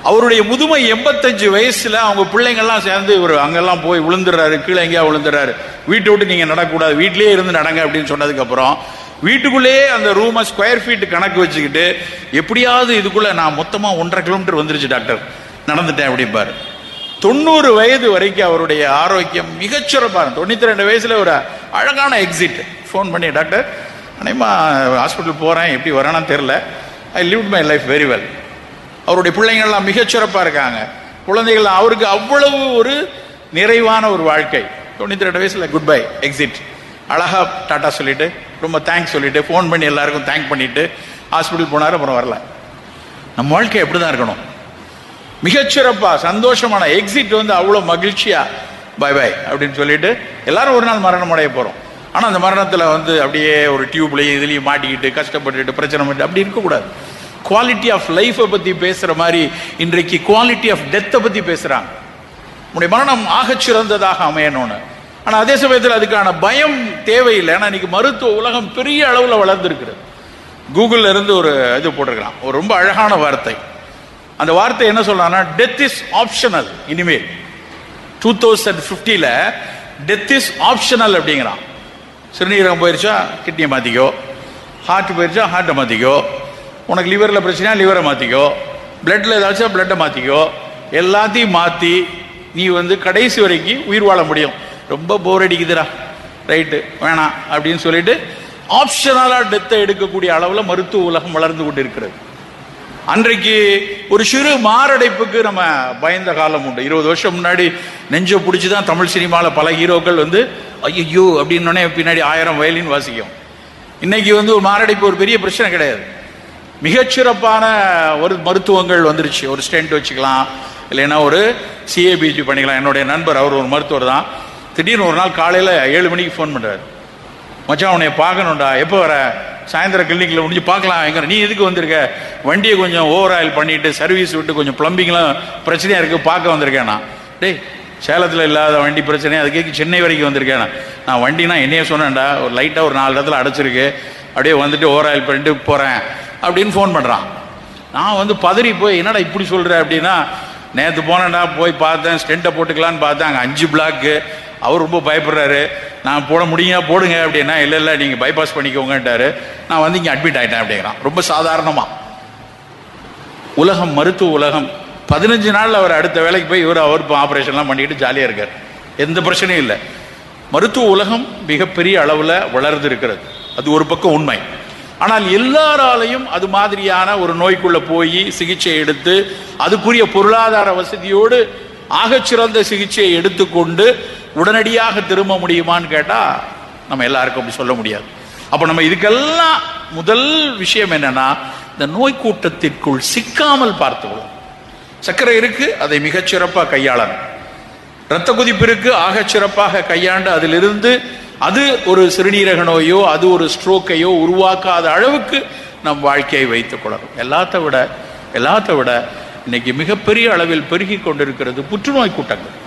அவருடைய முதுமை எண்பத்தஞ்சு வயசுல அவங்க பிள்ளைங்கள்லாம் சேர்ந்து இவர் அங்கெல்லாம் போய் விழுந்துடுறாரு கீழே எங்கேயா விழுந்துடுறாரு வீட்டை விட்டு நீங்க நடக்கக்கூடாது வீட்டிலேயே இருந்து நடங்க அப்படின்னு சொன்னதுக்கு அப்புறம் வீட்டுக்குள்ளேயே அந்த ரூமை ஸ்கொயர் ஃபீட் கணக்கு வச்சுக்கிட்டு எப்படியாவது இதுக்குள்ள நான் மொத்தமா ஒன்றரை கிலோமீட்டர் வந்துருச்சு டாக்டர் நடந்துட்டேன் அப்படிம்பாரு தொண்ணூறு வயது வரைக்கும் அவருடைய ஆரோக்கியம் மிகச்சிறப்பா இருக்கும் தொண்ணூத்தி ரெண்டு வயசுல ஒரு அழகான எக்ஸிட் ஃபோன் பண்ணி டாக்டர் அனைமா ஹாஸ்பிட்டல் போறேன் எப்படி வரேன்னு தெரியல I live my life very well அவருடைய பிள்ளைங்கள்லாம் மிகச்சிறப்பா இருக்காங்க குழந்தைகள் அவருக்கு அவ்வளவு ஒரு நிறைவான ஒரு வாழ்க்கை தொண்ணூத்தி ரெண்டு வயசுல குட் பை எக்ஸிட் அழகா டாட்டா சொல்லிட்டு ரொம்ப தேங்க்ஸ் சொல்லிட்டு ஃபோன் பண்ணி எல்லாருக்கும் தேங்க் பண்ணிட்டு ஹாஸ்பிட்டல் போனார் அப்புறம் வரல நம்ம வாழ்க்கை எப்படிதான் இருக்கணும் மிகச்சிறப்பா சந்தோஷமான எக்ஸிட் வந்து அவ்வளோ மகிழ்ச்சியா பை பை அப்படின்னு சொல்லிட்டு எல்லாரும் ஒரு நாள் மரணம் அடைய போறோம் ஆனா அந்த மரணத்துல வந்து அப்படியே ஒரு டியூப்லயும் இதுலயும் மாட்டிக்கிட்டு கஷ்டப்பட்டுட்டு பிரச்சனை பண்ணிட்டு அப்படி இருக்கக்கூடாது குவாலிட்டி ஆஃப் லைஃப்பை பத்தி பேசுற மாதிரி இன்றைக்கு குவாலிட்டி ஆஃப் டெத்தை பத்தி பேசுறாங்க உங்களுடைய மரணம் ஆகச் சிறந்ததாக அமையணும்னு ஆனா அதே சமயத்தில் அதுக்கான பயம் தேவையில்லை ஏன்னா இன்னைக்கு மருத்துவ உலகம் பெரிய அளவில் வளர்ந்துருக்கிறது கூகுள்ல இருந்து ஒரு இது போட்டிருக்கிறான் ஒரு ரொம்ப அழகான வார்த்தை அந்த வார்த்தை என்ன சொல்றான்னா டெத் இஸ் ஆப்ஷனல் இனிமேல் டூ தௌசண்ட் ஃபிஃப்டியில் டெத் இஸ் ஆப்ஷனல் அப்படிங்கிறான் சிறுநீரகம் போயிருச்சா கிட்னியை மாற்றிக்கோ ஹார்ட் போயிருச்சா ஹார்ட்டை மாற்றிக்கோ உனக்கு லிவரில் பிரச்சனையா லிவரை மாற்றிக்கோ பிளட்டில் ஏதாச்சும் பிளட்டை மாற்றிக்கோ எல்லாத்தையும் மாற்றி நீ வந்து கடைசி வரைக்கும் உயிர் வாழ முடியும் ரொம்ப போர் அடிக்குதுடா ரைட்டு வேணாம் அப்படின்னு சொல்லிட்டு ஆப்ஷனலாக டெத்தை எடுக்கக்கூடிய அளவில் மருத்துவ உலகம் வளர்ந்து கொண்டு இருக்கிறது அன்றைக்கு ஒரு சிறு மாரடைப்புக்கு நம்ம பயந்த காலம் உண்டு இருபது வருஷம் முன்னாடி நெஞ்ச பிடிச்சி தான் தமிழ் சினிமாவில் பல ஹீரோக்கள் வந்து ஐயோ அப்படின்னோடனே பின்னாடி ஆயிரம் வயலின் வாசிக்கும் இன்னைக்கு வந்து ஒரு மாரடைப்பு ஒரு பெரிய பிரச்சனை கிடையாது மிகச்சிறப்பான ஒரு மருத்துவங்கள் வந்துருச்சு ஒரு ஸ்டென்ட் வச்சுக்கலாம் இல்லைன்னா ஒரு சிஏபிஜி பண்ணிக்கலாம் என்னுடைய நண்பர் அவர் ஒரு மருத்துவர் தான் திடீர்னு ஒரு நாள் காலையில் ஏழு மணிக்கு ஃபோன் பண்ணுறாரு மச்சான் உன்னை பார்க்கணும்டா எப்போ வர சாயந்தரம் கிளினிக்கில் முடிஞ்சு பார்க்கலாம் எங்க நீ எதுக்கு வந்திருக்க வண்டியை கொஞ்சம் ஓவர் ஆயில் பண்ணிட்டு சர்வீஸ் விட்டு கொஞ்சம் பிளம்பிங்லாம் பிரச்சனையா இருக்கு பார்க்க வந்திருக்கேன் நான் டேய் சேலத்தில் இல்லாத வண்டி பிரச்சனை அதுக்கு சென்னை வரைக்கும் வந்திருக்கேன் நான். நான் வண்டினா என்னைய சொன்னேன்டா ஒரு லைட்டாக ஒரு நாலு இடத்துல அடைச்சிருக்கு அப்படியே வந்துட்டு ஓவர் ஆயில் பண்ணிட்டு போகிறேன் அப்படின்னு ஃபோன் பண்ணுறான் நான் வந்து பதறி போய் என்னடா இப்படி சொல்கிற அப்படின்னா நேற்று போனேன்டா போய் பார்த்தேன் ஸ்டெண்ட்டை போட்டுக்கலான்னு பார்த்தேன் அங்கே அஞ்சு பிளாக்கு அவர் ரொம்ப பயப்படுறாரு நான் போட முடியுங்க போடுங்க அப்படின்னா இல்லை இல்லை நீங்கள் பைபாஸ் பண்ணிக்கோங்கன்ட்டாரு நான் வந்து இங்கே அட்மிட் ஆகிட்டேன் அப்படிங்கிறான் ரொம்ப சாதாரணமாக உலகம் மருத்துவ உலகம் பதினஞ்சு நாள்ல அவர் அடுத்த வேலைக்கு போய் இவர் அவர் ஆப்ரேஷன்லாம் பண்ணிட்டு ஜாலியாக இருக்கார் எந்த பிரச்சனையும் இல்லை மருத்துவ உலகம் மிகப்பெரிய அளவில் வளர்ந்து இருக்கிறது அது ஒரு பக்கம் உண்மை ஆனால் எல்லாராலையும் அது மாதிரியான ஒரு நோய்க்குள்ள போய் சிகிச்சை எடுத்து அதுக்குரிய பொருளாதார வசதியோடு ஆகச்சிறந்த சிகிச்சையை எடுத்துக்கொண்டு உடனடியாக திரும்ப முடியுமான்னு கேட்டா நம்ம எல்லாருக்கும் அப்படி சொல்ல முடியாது அப்ப நம்ம இதுக்கெல்லாம் முதல் விஷயம் என்னன்னா இந்த நோய் கூட்டத்திற்குள் சிக்காமல் பார்த்துக்கணும் சர்க்கரை இருக்கு அதை மிகச் சிறப்பாக கையாளணும் இரத்த கொதிப்பு இருக்கு ஆகச் சிறப்பாக கையாண்டு அதிலிருந்து அது ஒரு சிறுநீரக நோயோ அது ஒரு ஸ்ட்ரோக்கையோ உருவாக்காத அளவுக்கு நம் வாழ்க்கையை வைத்துக் கொள்ளணும் எல்லாத்த விட எல்லாத்த விட இன்னைக்கு மிகப்பெரிய அளவில் பெருகி கொண்டிருக்கிறது புற்றுநோய் கூட்டங்கள்